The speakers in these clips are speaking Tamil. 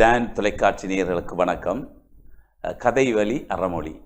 டான் தொலைக்காட்சி நேயர்களுக்கு வணக்கம் அஹ், கதை வழி அறமொழி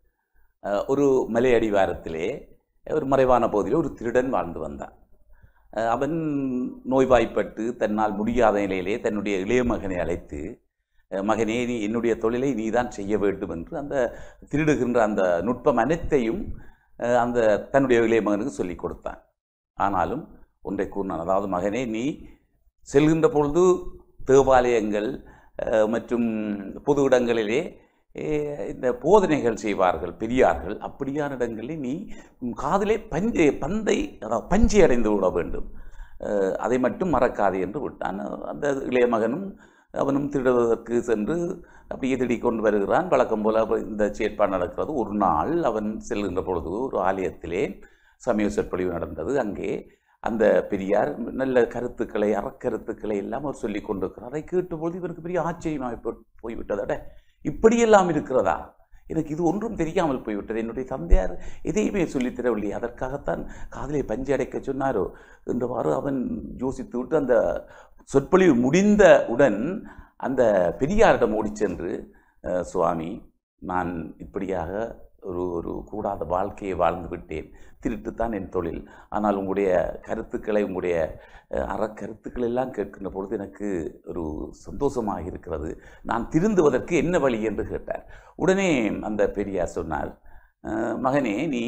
அஹ், ஒரு மலை அடிவாரத்திலே ஒரு மறைவான பகுதியில் ஒரு திருடன் வாழ்ந்து வந்தான் அஹ், அவன் நோய்வாய்ப்பட்டு தன்னால் முடியாத நிலையிலே தன்னுடைய இளைய மகனை அழைத்து அஹ், மகனே நீ என்னுடைய தொழிலை நீதான் செய்ய வேண்டும் என்று அந்த திருடுகின்ற அந்த நுட்பம் அனைத்தையும் அஹ், அந்த தன்னுடைய இளைய மகனுக்கு சொல்லிக் கொடுத்தான் ஆனாலும் ஒன்றை கூறினான் அதாவது மகனே நீ செல்கின்ற பொழுது தேவாலயங்கள் அஹ், மற்றும் பொது இடங்களிலே அஹ், இந்த போதனைகள் செய்வார்கள் பெரியார்கள் அப்படியான இடங்களில் நீ உன் காதிலே பஞ்சை பந்தை அதாவது பஞ்சை அடைந்து விட வேண்டும் அஹ், அதை மட்டும் மறக்காதே என்று விட்டான் அந்த இளைய மகனும் அவனும் திருடுவதற்கு சென்று அப்படியே திருடிக் கொண்டு வருகிறான் வழக்கம் போல அப்ப இந்த செயற்பாடு நடக்கிறது ஒரு நாள் அவன் செல்கின்ற பொழுது ஒரு ஆலயத்திலே சமய சொற்பொழிவு நடந்தது அங்கே அந்த பெரியார் நல்ல கருத்துக்களை அறக்கருத்துக்களை எல்லாம் அவர் சொல்லிக் கொண்டிருக்கிறார் அதை கேட்டபொழுது இவருக்கு பெரிய ஆச்சரியமாக போ- போய்விட்டதட இப்படியெல்லாம் இருக்கிறதா எனக்கு இது ஒன்றும் தெரியாமல் போய்விட்டது என்னுடைய தந்தையார் எதையுமே சொல்லித் தரவில்லை அதற்காகத்தான் காதலை பஞ்சு அடைக்க சொன்னாரோ என்றவாறு அவன் யோசித்து விட்டு அந்த சொற்பொழிவு முடிந்த உடன் அந்த பெரியாரிடம் ஓடிச் சென்று "அஹ், சுவாமி நான் இப்படியாக ஒரு ஒரு கூடாத வாழ்க்கையை வாழ்ந்து விட்டேன் திருட்டுத்தான் என் தொழில் ஆனால் உங்களுடைய கருத்துக்களை உங்களுடைய அஹ், அறக்கருத்துக்கள் எல்லாம் கேட்கின்ற பொழுது எனக்கு ஒரு சந்தோஷமாக இருக்கிறது நான் திருந்துவதற்கு என்ன வழி என்று கேட்டார் உடனே அந்த பெரியார் சொன்னார் "அஹ், மகனே நீ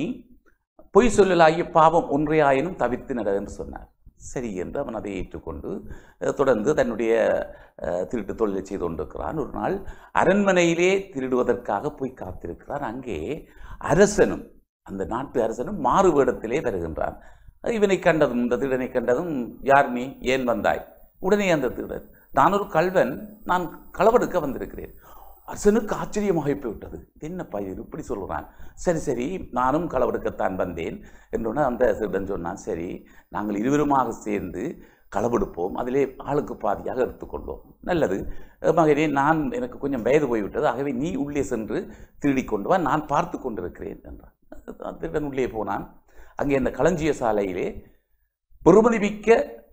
பொய் சொல்லலாகிய பாவம் ஒன்றையாயினும் தவிர்த்து நட என்று சொன்னார் சரி என்று அவன் அதை ஏற்றுக்கொண்டு அஹ், தொடர்ந்து தன்னுடைய அஹ், திருட்டு தொழிலை செய்து கொண்டிருக்கிறான் ஒரு நாள் அரண்மனையிலே திருடுவதற்காக போய் காத்திருக்கிறான் அங்கே அரசனும் அந்த நாட்டு அரசனும் மாறு வேடத்திலே வருகின்றான் இவனை கண்டதும் இந்த திருடனை கண்டதும் யார் நீ ஏன் வந்தாய் உடனே அந்த திருடன் நான் ஒரு கல்வன் நான் களவெடுக்க வந்திருக்கிறேன் அரசனுக்கு ஆச்சரியமாக போய்விட்டது இது என்னப்பா இது இப்படி சொல்கிறான் சரி சரி நானும் களவெடுக்கத்தான் வந்தேன் என்றோன்னே அந்த திருடன் சொன்னான் சரி நாங்கள் இருவருமாக சேர்ந்து களவெடுப்போம் அதிலே ஆளுக்கு பாதியாக எடுத்துக்கொள்வோம் நல்லது அஹ் மகனே நான் எனக்கு கொஞ்சம் வயது போய்விட்டது ஆகவே நீ உள்ளே சென்று திருடிக் கொண்டு வா நான் பார்த்து கொண்டிருக்கிறேன் என்றான் அந்த திருடன் உள்ளே போனான் அங்கே அந்த களஞ்சிய சாலையிலே பெருமதி மிக்க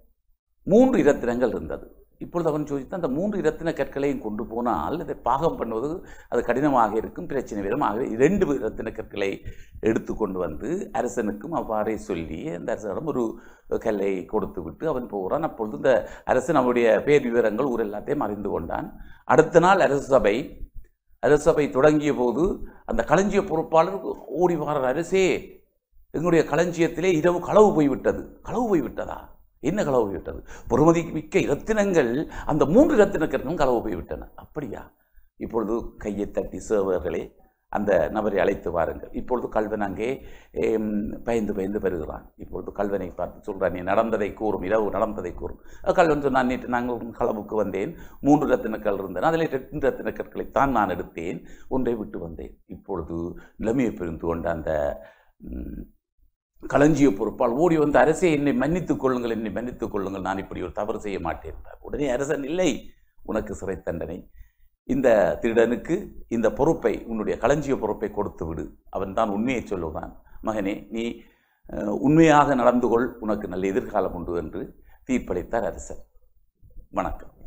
மூன்று இரத்தினங்கள் இருந்தது இப்பொழுது அவன் ചോദിத்தான் அந்த மூன்று இரத்தின கற்களையும் கொண்டு போனால் இதை பாகம் பண்ணுவது அது கடினமாக இருக்கும் பிரச்சனை வரும் ஆகவே இரண்டு இரத்தின கற்களை எடுத்து கொண்டு வந்து அரசனுக்கும் அவ்வாறே சொல்லி அந்த அரசனிடம் ஒரு கல்லை கொடுத்து விட்டு அவன் போகிறான் அப்பொழுது இந்த அரசன் அவனுடைய பேர் விவரங்கள் ஊர் எல்லாத்தையும் அறிந்து கொண்டான் அடுத்த நாள் அரசு சபை அரசு சபை தொடங்கிய போது அந்த களஞ்சிய பொறுப்பாளர் ஓடி வாரார் அரசே எங்களுடைய களஞ்சியத்திலே இரவு களவு போய்விட்டது களவு போய்விட்டதா என்ன களவு போய்விட்டது பொறுமதி மிக்க இரத்தினங்கள் அந்த மூன்று இரத்தினக்கற்கும் களவு போய்விட்டன அப்படியா இப்பொழுது கையை தட்டி சேவர்களே அந்த நபரை அழைத்து வாருங்கள் இப்பொழுது கல்வன் அங்கே ஏம், பயந்து பயந்து வருகிறான் இப்பொழுது கல்வனை பார்த்து சொல்கிறான் நீ நடந்ததை கூறும் இரவு நடந்ததை கூறும் அஹ் கல்வன் சொன்னான் நேற்று நாங்கள் களவுக்கு வந்தேன் மூன்று ரத்தினக்கல் இருந்தன அதில் ரெண்டு ரத்தினக்கற்களைத்தான் நான் எடுத்தேன் ஒன்றை விட்டு வந்தேன் இப்பொழுது நிலைமையை புரிந்து கொண்ட அந்த ம், களஞ்சிய பொறுப்பால் ஓடி வந்து அரசே என்னை மன்னித்துக் கொள்ளுங்கள் என்னை மன்னித்துக் கொள்ளுங்கள் நான் இப்படி ஒரு தவறு செய்ய மாட்டேன் என்றார் உடனே அரசன் இல்லை உனக்கு சிறை தண்டனை இந்த திருடனுக்கு இந்த பொறுப்பை உன்னுடைய களஞ்சிய பொறுப்பை கொடுத்து விடு அவன் தான் உண்மையை சொல்லுவான் மகனே நீ அஹ், உண்மையாக நடந்து கொள் உனக்கு நல்ல எதிர்காலம் உண்டு என்று தீர்ப்பளித்தார் அரசர் வணக்கம்